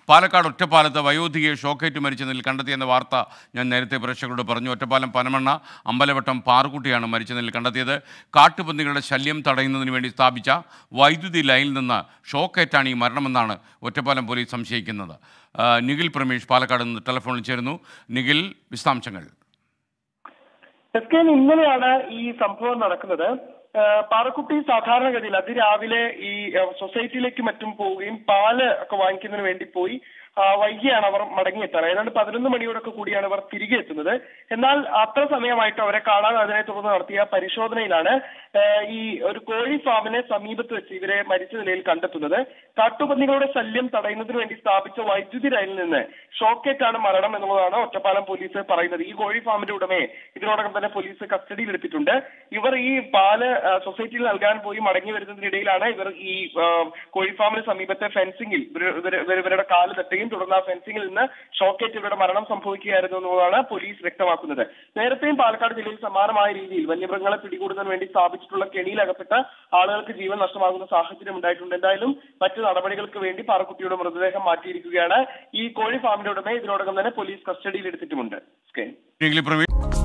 പാലക്കാട് ഒറ്റപ്പാലത്ത് വയോധികയെ ഷോക്കേറ്റ് മരിച്ച നിലയിൽ കണ്ടെത്തിയെന്ന വാർത്ത ഞാൻ നേരത്തെ പ്രേക്ഷകരോട് പറഞ്ഞു ഒറ്റപ്പാലം പനമണ്ണ അമ്പലവട്ടം പാറുകുട്ടിയാണ് മരിച്ച നിലയിൽ കണ്ടെത്തിയത് കാട്ടുപന്നികളുടെ ശല്യം തടയുന്നതിന് വേണ്ടി സ്ഥാപിച്ച വൈദ്യുതി ലൈനിൽ നിന്ന് ഷോക്കേറ്റാണ് ഈ മരണമെന്നാണ് ഒറ്റപ്പാലം പോലീസ് സംശയിക്കുന്നത് ആ, നിഖിൽ പ്രമേഷ് പാലക്കാട് നിന്ന് ടെലിഫോണിൽ ചേരുന്നു നിഖിൽ വിശദാംശങ്ങൾ എസ് കെ ഇന്നലെയാണ് ഈ സംഭവം നടക്കുന്നത് ആ, പാറക്കുട്ടി സാധാരണഗതിയിൽ അതിരാവിലെ ഈ ആ, സൊസൈറ്റിയിലേക്ക് മറ്റും പോവുകയും പാല് ഒക്കെ വാങ്ങിക്കുന്നതിന് വേണ്ടി പോയി ആ, വൈകിയാണ് അവർ മടങ്ങിയെത്താറ് ഏതാണ്ട് പതിനൊന്ന് മണിയോടൊക്കെ കൂടിയാണ് അവർ തിരികെ എത്തുന്നത് എന്നാൽ അത്ര സമയമായിട്ട് അവരെ കാണാതെ അതിനെ തുടർന്ന് നടത്തിയ പരിശോധനയിലാണ് ആ, ഈ ഒരു കോഴി ഫാമിനെ സമീപത്ത് വെച്ച് ഇവരെ മരിച്ച നിലയിൽ കണ്ടെത്തുന്നത് കാട്ടുപന്നികളുടെ ശല്യം തടയുന്നതിന് വേണ്ടി സ്ഥാപിച്ച വൈദ്യുതി ലൈനിൽ നിന്ന് ഷോക്കേറ്റാണ് മരണം എന്നുള്ളതാണ് ഒറ്റപ്പാലം പോലീസ് പറയുന്നത് ഈ കോഴി ഫാമിന്റെ ഉടമയെ ഇതിനോടകം തന്നെ പോലീസ് കസ്റ്റഡിയിൽ എടുത്തിട്ടുണ്ട് ഇവർ ഈ പാല് ആ, സൊസൈറ്റിയിൽ നൽകാൻ പോയി മടങ്ങി വരുന്നതിനിടയിലാണ് ഇവർ ഈ ആ, കോഴി ഫാമിന് സമീപത്തെ ഫെൻസിംഗിൽ ഇവര് ഇവര് ഇവര് ഇവരുടെ കാല് തട്ടുകയും തുടർന്ന് ആ ഫെൻസിംഗിൽ നിന്ന് ഷോക്കേറ്റ് ഇവരുടെ മരണം സംഭവിക്കുകയായിരുന്നു എന്നുള്ളതാണ് പോലീസ് വ്യക്തമാക്കുന്നത് നേരത്തെയും പാലക്കാട് ജില്ലയിൽ സമാനമായ രീതിയിൽ വന്യമൃഗങ്ങളെ പിടികൂടുന്നതിന് വേണ്ടി സ്ഥാപിച്ചിട്ടുള്ള കെണിയിലകപ്പെട്ട ആളുകൾക്ക് ജീവൻ നഷ്ടമാകുന്ന സാഹചര്യം ഉണ്ടായിട്ടുണ്ട് എന്തായാലും മറ്റു നടപടികൾക്ക് വേണ്ടി പാറക്കുട്ടിയുടെ മൃതദേഹം മാറ്റിയിരിക്കുകയാണ് ഈ കോഴി ഫാമിന്റെ ഉടമയെ ഇതിനോടകം തന്നെ പോലീസ് കസ്റ്റഡിയിൽ എടുത്തിട്ടുമുണ്ട് സ്കെയിൻ നിഖിൽ പ്രമേഷ്